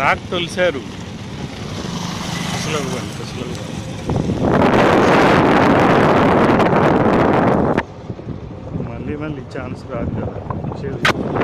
బాగా తొలిసారు అసలు ఇవ్వండి అసలు ఇవ్వండి. మళ్ళీ మళ్ళీ ఛాన్స్ రాదు కదా వచ్చేది.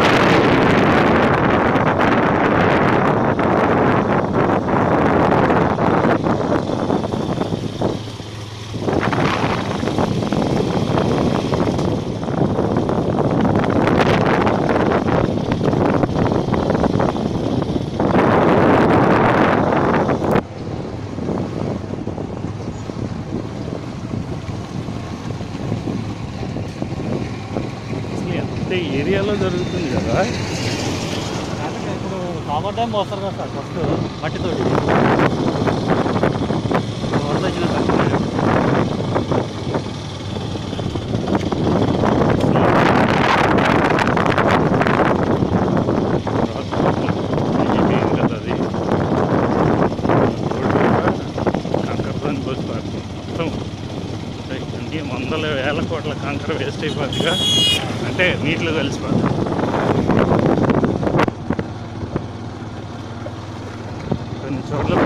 అసలు ఎంత ఏరియాలో జరుగుతుంది కదా అంటే ఇప్పుడు కామర్ డ్యామ్ పోస్తారు కదా సార్ ఫస్ట్ మట్టితోటి వరద వచ్చిన ఏం కదా అది కంకరదాన్ని పోసి పారుతుంది. మొత్తం అంటే వందల వేల కోట్ల కంకర వేస్ట్ అయిపోతుందిగా అంటే నీటిలో కలిసిపోతుంది కొన్ని చోట్ల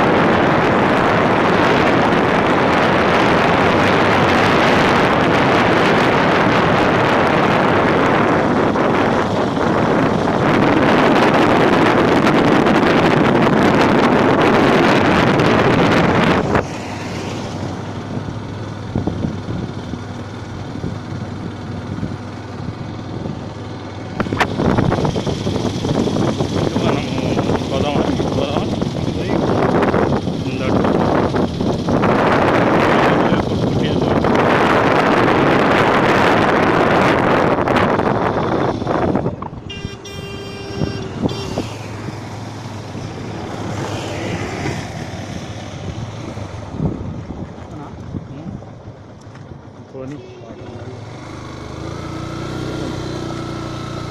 మనం పోదామా పోదామా ఉందట. పోనీ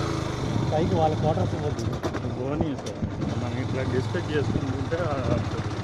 పైకి వాళ్ళ క్వార్టర్స్ ఇవ్వద్దు పోనీ సార్ మనం ఇట్లా డిస్కస్ చేసుకుంటుంటే ఆ-